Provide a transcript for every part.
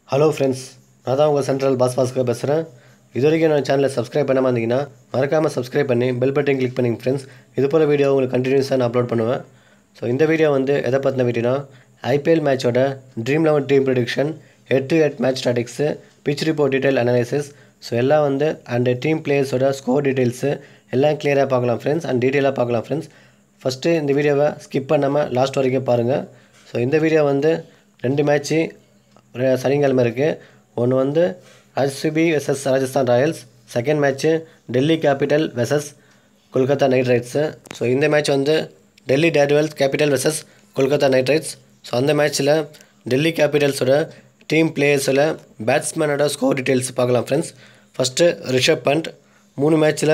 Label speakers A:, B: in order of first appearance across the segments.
A: hello friends நான் தான் உங்கள் சென்ட்ரல் பாஸ் பாஸ்கர் பேசுகிறேன் இது வரைக்கும் நான் சேனலை சப்ஸ்கிரைப் பண்ணாமல் இருந்தீங்கன்னா மறக்காமல் சப்ஸ்கிரைப் பண்ணி பெல் பட்டன் கிளிக் பண்ணிங்க ஃப்ரெண்ட்ஸ் இது போல் வீடியோ உங்களுக்கு கண்டினியூஸாக நான் அப்லோட் பண்ணுவேன் ஸோ இந்த வீடியோ வந்து எதை பற்றின வீடியோனா ஐபிஎல் மேட்சோட dream eleven team prediction head to head match statics pitch report detail analysis so எல்லாம் வந்து அண்ட் டீம் பிளேயர்ஸோட ஸ்கோர் டீடைல்ஸு எல்லாம் கிளியராக பார்க்கலாம் ஃப்ரெண்ட்ஸ் அண்ட் டீட்டெயிலாக பார்க்கலாம் ஃப்ரெண்ட்ஸ் ஃபஸ்ட்டு இந்த வீடியோவை ஸ்கிப் பண்ணாமல் லாஸ்ட் வரைக்கும் பாருங்கள் ஸோ இந்த வீடியோ வந்து ரெண்டு மேட்ச்சு ரெ- சனிக்கிழமை இருக்குது ஒன்று வந்து RCB versus Rajasthan Royals second match Delhi Capital versus Kolkata Knight Riders so இந்த மேட்ச் வந்து Delhi Daredevils Capital versus Kolkata night Riders so அந்த மேட்ச்சில் டெல்லி கேபிட்டல்ஸோட டீம் பிளேயர்ஸில் பேட்ஸ்மேனோட ஸ்கோர் டீட்டெயில்ஸ் பார்க்கலாம் ஃப்ரெண்ட்ஸ் ஃபஸ்ட்டு ரிஷப் பண்ட் மூணு மேட்ச்சில்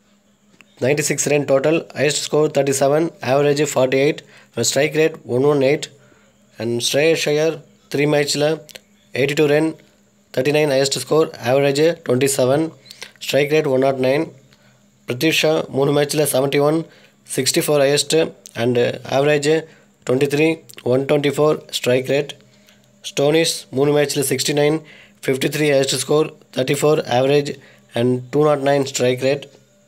A: 96 six run total highest score thirty seven average forty eight strike rate one one eight and Shreyas Iyer three மேட்ச்சில் eighty two run thirty nine highest score average twenty seven strike rate one not nine Prathyusha மூணு மேட்ச்சில் seventy one sixty four highest and average twenty three one twenty four strike rate Stoinis மூணு மேட்ச்சில் sixty nine fifty three highest score thirty four average and two not nine strike rate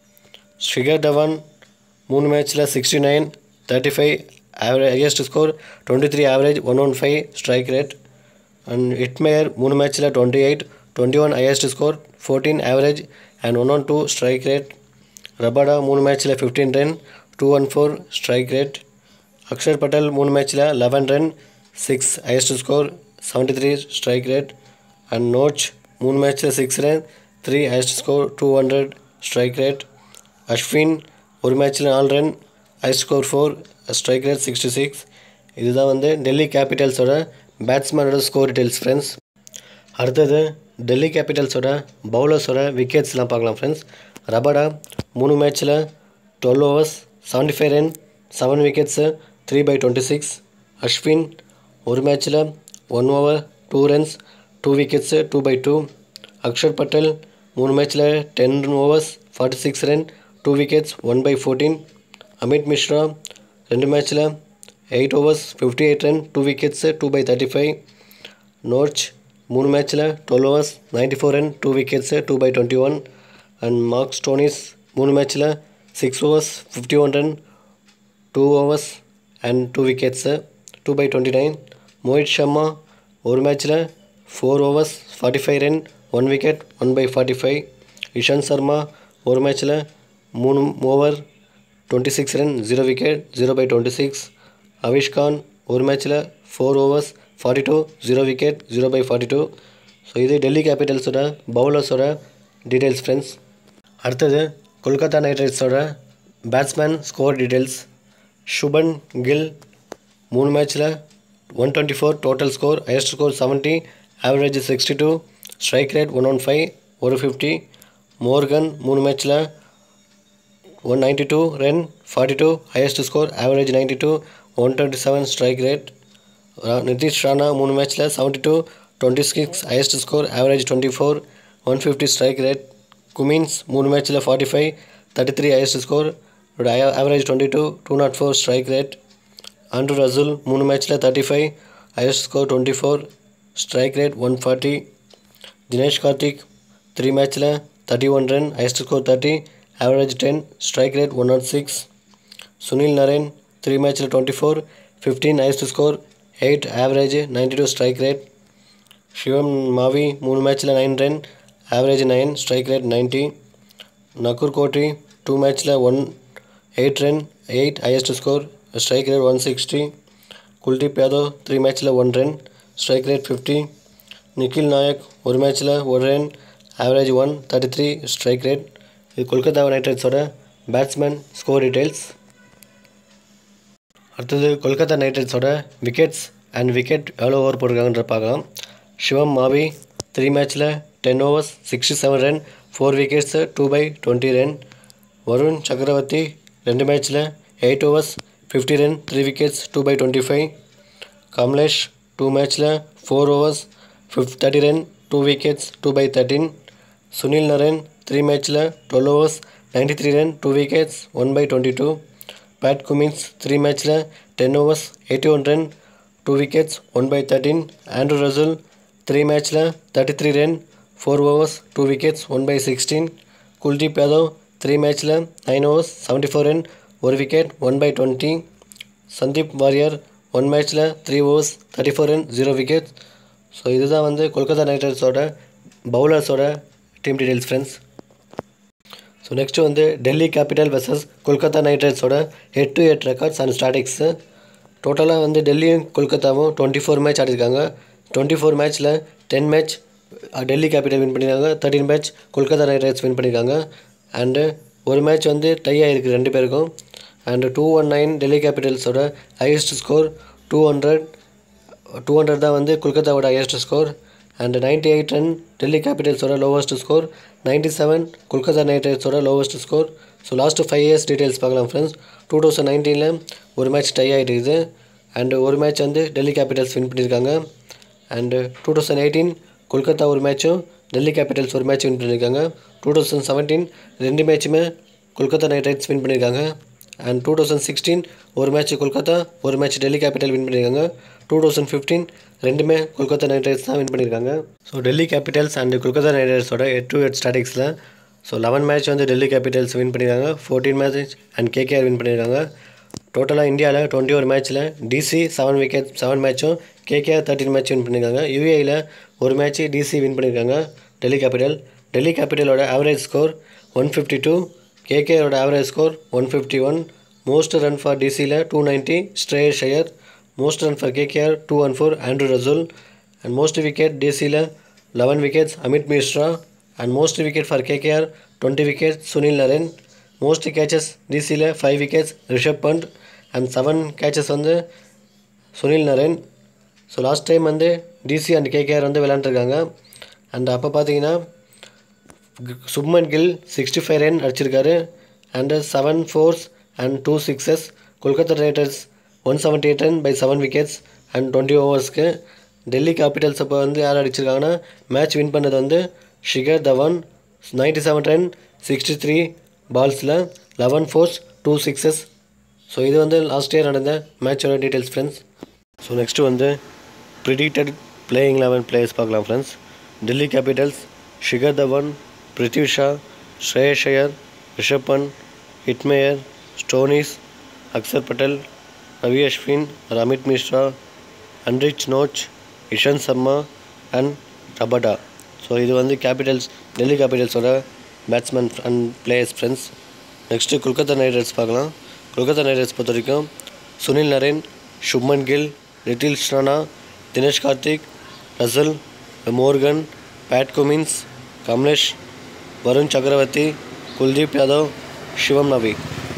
A: Shikhar Dhawan மூணு மேட்ச்சில் sixty nine thirty five average highest score twenty three average one one five strike rate and Hetmyer மூணு மேட்ச்சில் twenty eight twenty one highest score fourteen average and one one two strike rate Rabada மூணு மேட்ச்சில் fifteen run two one four strike rate Axar Patel மூணு மேட்ச்சில் eleven run six highest score seventy three strike rate and Nortje மூணு மேட்ச்சில் six run three highest score two hundred strike rate Ashwin ஒரு மேட்ச்சில் நாலு run high score four strike rate sixty six இதுதான் வந்து டெல்லி கேபிட்டல்ஸோட பேட்ஸ்மேனோட ஸ்கோர் டீட்டெயில்ஸ் ஃப்ரெண்ட்ஸ் அடுத்தது டெல்லி கேபிட்டல்ஸோட பவுலர்ஸோட விக்கெட்ஸ்லாம் பார்க்கலாம் ஃப்ரெண்ட்ஸ் ரபாடா மூணு மேட்ச்சில் twelve overs seventy five run seven wickets three by twenty six Ashwin ஒரு மேட்ச்சில் one over two runs two wickets two by two Axar Patel மூணு மேட்ச்சில் ten overs forty six run two wickets one by fourteen Amit Mishra ரெண்டு மேட்ச்சில் eight overs fifty eight run two wickets two by thirty five Nortje மூணு மேட்ச்சில் twelve overs ninety four run two wickets two by twenty one and Mark Stoinis மூணு மேட்ச்சில் six overs fifty one run two overs and two wickets two by twenty nine Mohit Sharma ஒரு மேட்ச்சில் four overs forty five run one wicket one by forty five Ishant Sharma ஒரு மேட்ச்சில் மூணு over twenty six run zero wicket zero by twenty six Avesh Khan ஒரு மேட்ச்சில் four overs forty two zero wicket zero by forty two so இது டெல்லி கேபிட்டல்ஸோட பவுலர்ஸோட details friends அடுத்தது Kolkata knight ரைடர்ஸோட batsman score details Shubman Gill மூணு மேட்ச்சில் one twenty four total score highest score seventy average sixty two strike rate one one five ஒரு fifty Morgan மூணு மேட்ச்சில் one ninety two run forty two highest score average ninety two one twenty seven strike rate Nitish Rana மூணு மேட்ச்சில் seventy two twenty six highest score average twenty four one fifty strike rate Cummins மூணு மேட்ச்சில் forty five thirty three highest score average twenty two two not four strike rate Andre Russell மூணு மேட்ச்சில் thirty five highest score twenty four strike rate one forty Dinesh Karthik three மேட்ச்சில் thirty one run highest score thirty average ten strike rate one not six Sunil Narine three மேட்ச்சில் twenty four fifteen highest score eight average ninety two strike rate Shivam Mavi மூணு மேட்ச்சில் nine run average nine strike rate ninety நக்கூர் கோட்ரி two மேட்ச்சில் one eight run eight highest score strike rate one sixty Kuldeep Yadav three மேட்ச்சில் one run strike rate fifty Nikhil Naik ஒரு மேட்ச்சில் ஒரு run average one thirty three strike rate இது Kolkata knight ரைட்ஸோட batsman score details அடுத்தது Kolkata knight ரைட்ஸோட wickets and wicket எவ்வளோ over போட்டிருக்காங்கன்ற பார்க்கலாம் சிவம் மாவி த்ரீ மேட்ச்சில் ten overs sixty seven run four wickets two by twenty run Varun Chakravarthy ரெண்டு மேட்ச்சில் eight overs fifty run three wickets two by twenty five Kamlesh two மேட்ச்சில் four overs fifty thirty run two wickets two by thirteen Sunil Narine three மேட்ச்சில் twelve overs ninety three run two wickets one by twenty two Pat Cummins three மேட்ச்சில் ten overs eighty one run two wickets one by thirteen Andre Russell three மேட்ச்சில் thirty three run four overs two wickets one by sixteen Kuldeep Yadav three மேட்ச்சில் nine overs seventy four run ஒரு wicket one by twenty Sandeep Warrier one மேட்ச்சில் three overs thirty four run zero wicket so இதுதான் வந்து Kolkata knight ரைடர்ஸோட பவுலர்ஸோட team details friends so next வந்து Delhi capital versus Kolkata knight ரைடர்ஸோட head to head records and statics டோட்டலாக வந்து டெல்லியும் கொல்கத்தாவும் டுவெண்ட்டி ஃபோர் மேட்ச் ஆடிருக்காங்க டுவெண்ட்டி ஃபோர் மேட்ச்சில் ten match Delhi capital win பண்ணியிருக்காங்க thirteen match Kolkata knight riders win பண்ணியிருக்காங்க அண்டு ஒரு மேட்ச் வந்து டை ஆகிருக்கு ரெண்டு பேருக்கும் and two one nine Delhi கேபிட்டல்ஸோட highest score two hundred two hundred தான் வந்து கொல்கத்தாவோட highest score and ninety eight run Delhi கேபிட்டல்ஸோட lowest score ninety seven Kolkata knight ரைடர்ஸோட lowest score so last five years details பார்க்கலாம் ஃப்ரெண்ட்ஸ் டூ தௌசண்ட் நைன்டீனில் ஒரு match tie ஆகிட்டு அண்டு ஒரு மேட்ச் வந்து டெல்லி கேபிட்டல்ஸ் வின் பண்ணியிருக்காங்க and two thousand eighteen Kolkata ஒரு மேட்சும் டெல்லி கேபிட்டல்ஸ் ஒரு மேட்ச் வின் பண்ணியிருக்காங்க டூ தௌசண்ட் செவன்டீன் ரெண்டு மேட்சுமே கொல்கத்தா நைட் ரைடர்ஸ் வின் பண்ணியிருக்காங்க அண்ட் டூ தௌசண்ட் சிக்ஸ்டீன் ஒரு மேட்ச் கொல்கத்தா ஒரு மேட்ச் டெல்லி கேபிட்டல் வின் பண்ணியிருக்காங்க டூ தௌசண்ட் ஃபிஃப்டீன் ரெண்டுமே கொல்கத்தா நைட் ரைடர்ஸ் தான் வின் பண்ணியிருக்காங்க so Delhi capitals and Kolkata knight ரைடர்ஸோட எட் டு எட் ஸ்டாட்டிக்ஸில் ஸோ லெவன் மேட்ச் வந்து டெல்லி கேபிட்டல்ஸ் வின் பண்ணியிருக்காங்க fourteen match and KKR win பண்ணியிருக்காங்க டோட்டலாக இந்தியாவில் டுவெண்ட்டி ஒரு மேட்ச்சில் டிசி செவன் விக்கெட் செவன் மேட்சும் கேகேஆர் தேர்ட்டின் மேட்ச் வின் பண்ணியிருக்காங்க யூஏயில் ஒரு மேட்ச் டிசி வின் பண்ணியிருக்காங்க டெல்லி கேபிட்டல் டெல்லி கேபிட்டலோட average score one fifty two கேகேஆரோட average score one fifty one most run for டிசியில் டூ நைன்ட்டி ஸ்ட்ரேயர் Iyer most run for KKR two one four Andre Russell and most wicket டிசியில் eleven wickets Amit Mishra and most wicket for KKR twenty wickets Sunil Narine most catches டிசியில் five wickets Rishabh fund and seven catches வந்து Sunil Narine so last time வந்து DC and KKR வந்து விளாண்டுருக்காங்க அண்ட் அப்போ பார்த்தீங்கன்னா Shubman Gill sixty five run அடிச்சிருக்காரு and seven fours and two sixes Kolkata riders one seventy eight run by seven wickets and twenty ஓவர்ஸ்க்கு Delhi capitals அப்போ வந்து யார் அடிச்சிருக்காங்கன்னா மேட்ச் வின் பண்ணது வந்து Shikhar Dhawan ninety seven run sixty three பால்ஸில் eleven fours two sixes so இது வந்து லாஸ்ட் இயர் நடந்த மேட்சோட டீட்டெயில்ஸ் ஃப்ரெண்ட்ஸ் ஸோ நெக்ஸ்ட்டு வந்து ப்ரிடிக்டட் பிளேயிங் லெவன் பிளேயர்ஸ் பார்க்கலாம் friends Delhi capitals Shikhar Dhawan Prithvi Shaw Shreyas Iyer Rishabh Pant Hetmyer Stoinis Axar Patel Ravi Ashwin Amit Mishra Anrich Nortje Ishant Sharma and Rabada so இது வந்து கேபிட்டல்ஸ் டெல்லி கேபிட்டல்ஸோட batsman and players friends next Kolkata knight riders பார்க்கலாம் கொல்கத்தா நைட் ரைடர்ஸ் பொறுத்த வரைக்கும் சுனில் நரேன் சுப்மன் கில் லிட்டில் Rana Dinesh Karthik Russell Morgan Pat Cummins Kamlesh Varun Chakravarthy Kuldeep Yadav Shivam Mavi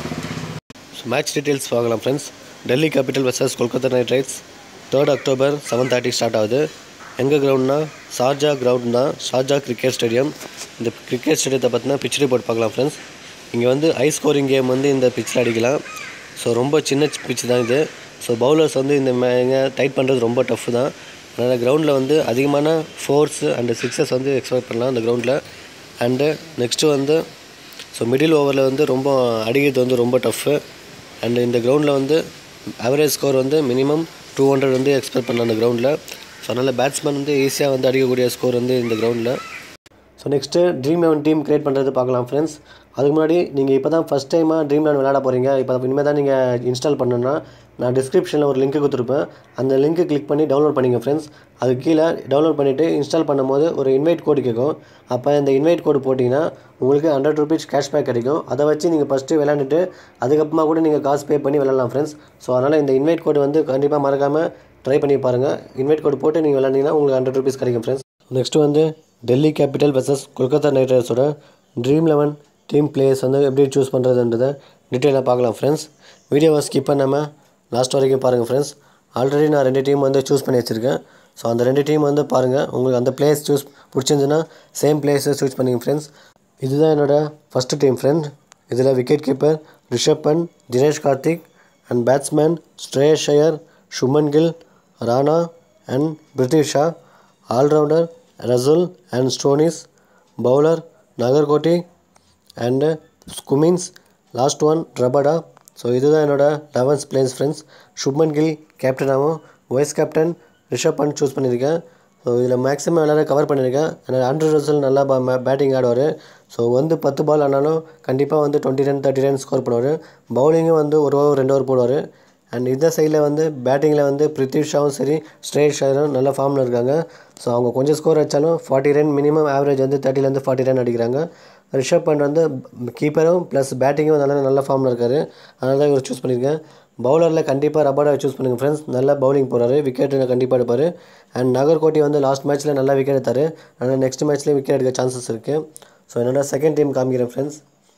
A: so match details பார்க்கலாம் friends Delhi capital versus Kolkata night riders third October seven thirty start ஆகுது எங்கே கிரவுண்ட்னா ஷார்ஜா கிரவுண்ட் தான் ஷார்ஜா கிரிக்கெட் ஸ்டேடியம் இந்த கிரிக்கெட் ஸ்டேடியத்தை பார்த்தினா பிச் ரிப்போர்ட் பார்க்கலாம் ஃப்ரெண்ட்ஸ் இங்கே வந்து ஹை ஸ்கோரிங் கேம் வந்து இந்த பிச்சில் அடிக்கலாம் ஸோ ரொம்ப சின்ன பிச் தான் இது ஸோ பவுலர்ஸ் வந்து இந்த டைட் பண்ணுறது ரொம்ப டஃப் தான் அதனால் கிரவுண்டில் வந்து அதிகமான ஃபோர்ஸ் அண்டு சிக்ஸஸ் வந்து எக்ஸ்பெக்ட் பண்ணலாம் அந்த கிரவுண்டில் அண்டு நெக்ஸ்ட்டு வந்து ஸோ மிடில் ஓவரில் வந்து ரொம்ப அடிக்கிறது வந்து ரொம்ப டஃப்பு அண்டு இந்த கிரவுண்டில் வந்து ஆவரேஜ் ஸ்கோர் வந்து மினிமம் டூ ஹண்ட்ரட் வந்து எக்ஸ்பெக்ட் பண்ணலாம் அந்த கிரவுண்டில் ஸோ அதனால் பேட்ஸ்மேன் வந்து ஈஸியாக வந்து அடிக்கக்கூடிய ஸ்கோர் வந்து இந்த கிரவுண்டில் so next dream eleven team create பண்ணுறது பார்க்கலாம் ஃப்ரெண்ட்ஸ் அதுக்கு முன்னாடி நீங்கள் இப்போ தான் ஃபஸ்ட் டைமாக ட்ரீம் லெவன் விளையாட போகிறீங்க இப்போ இனிமேல் தான் நீங்கள் இன்ஸ்டால் பண்ணணும்னா நான் டிஸ்கிரிப்ஷனில் ஒரு லிங்க் கொடுத்துருப்பேன் அந்த லிங்க்கை கிளிக் பண்ணி டவுன்லோட் பண்ணிங்க ஃப்ரெண்ட்ஸ் அது கீழே டவுன்லோட் பண்ணிவிட்டு இன்ஸ்டால் பண்ணும்போது ஒரு இன்வைட் கோடு கேட்கும் அப்போ இந்த இன்வைட் கோடு போட்டிங்கன்னா உங்களுக்கு ஹண்ட்ரட் ருபீஸ் கேஷ்பேக் கிடைக்கும் அதை வச்சு நீங்கள் ஃபஸ்ட்டு விளையாண்டுட்டு அதுக்கப்புறமா கூட நீங்கள் காசு பே பண்ணி விளையாடலாம் ஃப்ரெண்ட்ஸ் ஸோ அதனால் இந்த இன்வைட் கோடு வந்து கண்டிப்பாக மறக்காமல் ட்ரை பண்ணி பாருங்கள் இன்வைட் கோடு போட்டு நீங்கள் விளையாண்டிங்கன்னா உங்களுக்கு ஹண்ட்ரட் ருபீஸ் கிடைக்கும் ஃப்ரெண்ட்ஸ் நெக்ஸ்ட்டு வந்து Delhi capital versus Kolkata knight ரைடர்ஸோட ட்ரீம் லெவன் டீம் பிளேயர்ஸ் வந்து எப்படி சூஸ் பண்ணுறதுன்றதை டீட்டெயிலாக பார்க்கலாம் ஃப்ரெண்ட்ஸ் வீடியோவை ஸ்கிப் பண்ணாமல் லாஸ்ட் வரைக்கும் பாருங்கள் ஃப்ரெண்ட்ஸ் ஆல்ரெடி நான் ரெண்டு டீம் வந்து சூஸ் பண்ணி வச்சுருக்கேன் ஸோ அந்த ரெண்டு டீம் வந்து பாருங்கள் உங்களுக்கு அந்த பிளேயர்ஸ் சூஸ் பிடிச்சிருந்துன்னா சேம் பிளேயர்ஸை சூஸ் பண்ணிங்க ஃப்ரெண்ட்ஸ் இதுதான் என்னோடய ஃபஸ்ட்டு டீம் ஃப்ரெண்ட் இதில் wicket keeper Rishabh Pant Dinesh Karthik and batsman Shreyas Iyer Shubman Gill Rana and Prithvi Shaw all rounder Russell and Stoinis bowler Nagarkoti and Cummins last one Rabada so இதுதான் என்னோட elevens players friends Shubman Gill கேப்டனாகவும் vice captain Rishabh Pant choose பண்ணியிருக்கேன் ஸோ இதில் மேக்ஸிமம் எல்லாரும் கவர் பண்ணியிருக்கேன் எனக்கு ஆண்ட்ரூ ரசல் நல்லா பேட்டிங் ஆடுவார் ஸோ வந்து பத்து பால் ஆனாலும் கண்டிப்பாக வந்து twenty run thirty run score பண்ணுவார் பவுலிங்கும் வந்து ஒரு ஓவர் ரெண்டு ஓவர் போடுவார் அண்ட் இந்த சைடில் வந்து பேட்டிங்கில் வந்து பிரித்திவ் ஷாவும் சரி ஸ்ட்ரேட் ஷாரும் நல்ல ஃபார்மில் இருக்காங்க ஸோ அவங்க கொஞ்சம் ஸ்கோர் அடித்தாலும் ஃபார்ட்டி ரன் மினிமம் ஆவரேஜ் வந்து தேர்ட்டிலேருந்து ஃபார்ட்டி ரன் அடிக்கிறாங்க ரிஷப் பண்ட் வந்து கீப்பரும் ப்ளஸ் பேட்டிங்கும் நல்ல நல்ல ஃபார்மில் இருக்கார் அதனால தான் இவர் சூஸ் பண்ணியிருக்கேன் பவுலரில் கண்டிப்பாக ரபாடா சூஸ் பண்ணுங்கள் ஃப்ரெண்ட்ஸ் நல்லா பவுலிங் போகிறாரு விக்கெட் கண்டிப்பாக எடுப்பார் அண்ட் நாகர்கோட்டி வந்து லாஸ்ட் மேட்ச்சில் நல்லா விக்கெட் எடுத்தார் அதனால் நெக்ஸ்ட் மேட்ச்லேயும் விக்கெட் எடுக்க சான்சஸ் இருக்குது ஸோ என்னோட செகண்ட் டீம் காமிக்கிறேன் ஃப்ரெண்ட்ஸ்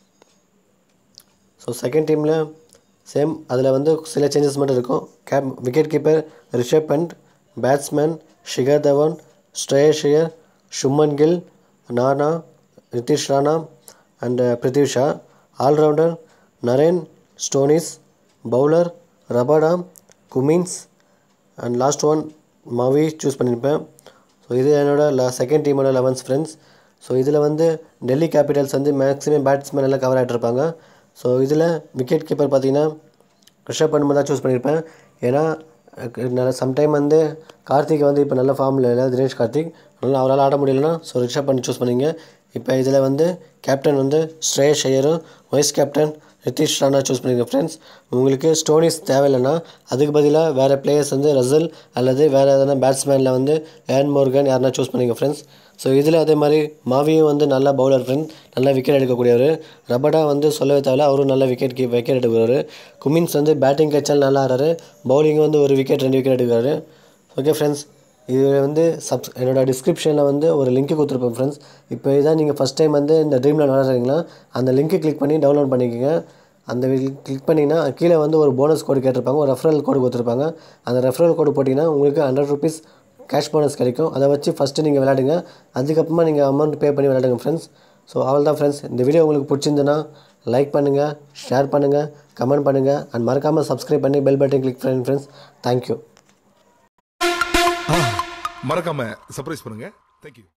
A: ஸோ செகண்ட் டீமில் சேம் அதில் வந்து சில சேஞ்சஸ் மட்டும் இருக்கும் கேப் wicket keeper Rishabh Pant batsman Shikhar Dhawan ஸ்ட்ரேயர் சுமன் கில் நானா Nitish Rana and Prithvi Shaw all rounder Narine Stoinis bowler Rabada Cummins and last one Mavi choose பண்ணியிருப்பேன் ஸோ இது என்னோட செகண்ட் டீமோட லெவன்ஸ் ஃப்ரெண்ட்ஸ் ஸோ இதில் வந்து டெல்லி கேபிட்டல்ஸ் வந்து மேக்ஸிமம் பேட்ஸ்மேன் எல்லாம் கவர் ஆகிட்டு இருப்பாங்க ஸோ இதில் விக்கெட் கீப்பர் பார்த்தீங்கன்னா ரிஷப் பண்ட் தான் சூஸ் பண்ணியிருப்பேன் ஏன்னா நல்ல சம்டைம் வந்து கார்த்திக் வந்து இப்போ நல்ல ஃபார்மில் இல்லை தினேஷ் கார்த்திக் அதனால் அவரால் ஆட முடியலன்னா ஸோ ரிஷப் பண்ட் சூஸ் பண்ணிங்க இப்போ இதில் வந்து கேப்டன் வந்து ஸ்ரேயஸ் ஐயரும் vice captain Nitish Rana choose பண்ணியிருக்கேன் ஃப்ரெண்ட்ஸ் உங்களுக்கு ஸ்டோனிஸ் தேவையில்லைன்னா அதுக்கு பதிலாக வேறு பிளேயர்ஸ் வந்து ரசல் அல்லது வேறு எதனா பேட்ஸ்மேனில் வந்து ஏன் மோர்கன் யாருனா சூஸ் பண்ணிங்க ஃப்ரெண்ட்ஸ் ஸோ இதில் அதே மாதிரி மாவியும் வந்து நல்ல பவுலர் ஃப்ரெண்ட் நல்லா விக்கெட் எடுக்கக்கூடியவர் ரபடா வந்து சொல்லவே தேவையில்ல அவரும் நல்ல விக்கெட் கீ விக்கெட் எடுக்கிறவர் குமின்ஸ் வந்து பேட்டிங் கச்சால் நல்லா ஆடுறாரு பவுலிங் வந்து ஒரு விக்கெட் ரெண்டு விக்கெட் எடுக்கிறாரு ஓகே ஃப்ரெண்ட்ஸ் இது வந்து சப்ஸ் என்னோட டிஸ்கிரிப்ஷனில் வந்து ஒரு லிங்க் கொடுத்துருப்பேன் ஃப்ரெண்ட்ஸ் இப்போ இதான் நீங்கள் ஃபஸ்ட் டைம் வந்து இந்த ட்ரீமில் விளாட்றீங்களா அந்த லிங்க்கை கிளிக் பண்ணி டவுன்லோட் பண்ணிக்கோங்க அந்த கிளிக் பண்ணிங்கன்னா கீழே வந்து ஒரு போனஸ் கோடு கேட்டிருப்பாங்க ஒரு ரெஃபரல் கோடு கொடுத்துருப்பாங்க அந்த ரெஃபரல் கோடு போட்டிங்கன்னா உங்களுக்கு ஹண்ட்ரட் ருபீஸ் கேஷ் போனஸ் கிடைக்கும் அதை வச்சு ஃபஸ்ட்டு நீங்கள் விளையாடுங்க அதுக்கப்புறமா நீங்கள் அமௌண்ட் பே பண்ணி விளையாடுங்க ஃப்ரெண்ட்ஸ் ஸோ அவள் தான் ஃப்ரெண்ட்ஸ் இந்த வீடியோ உங்களுக்கு பிடிச்சிருந்துன்னா லைக் பண்ணுங்கள் ஷேர் பண்ணுங்கள் கமெண்ட் பண்ணுங்கள் அண்ட் மறக்காமல் சப்ஸ்கிரைப் பண்ணி பெல் பட்டன் கிளிக் பண்ணி ஃப்ரெண்ட்ஸ் தேங்க்யூ
B: மறக்காம சர்ப்ரைஸ் பண்ணுங்க தேங்க்யூ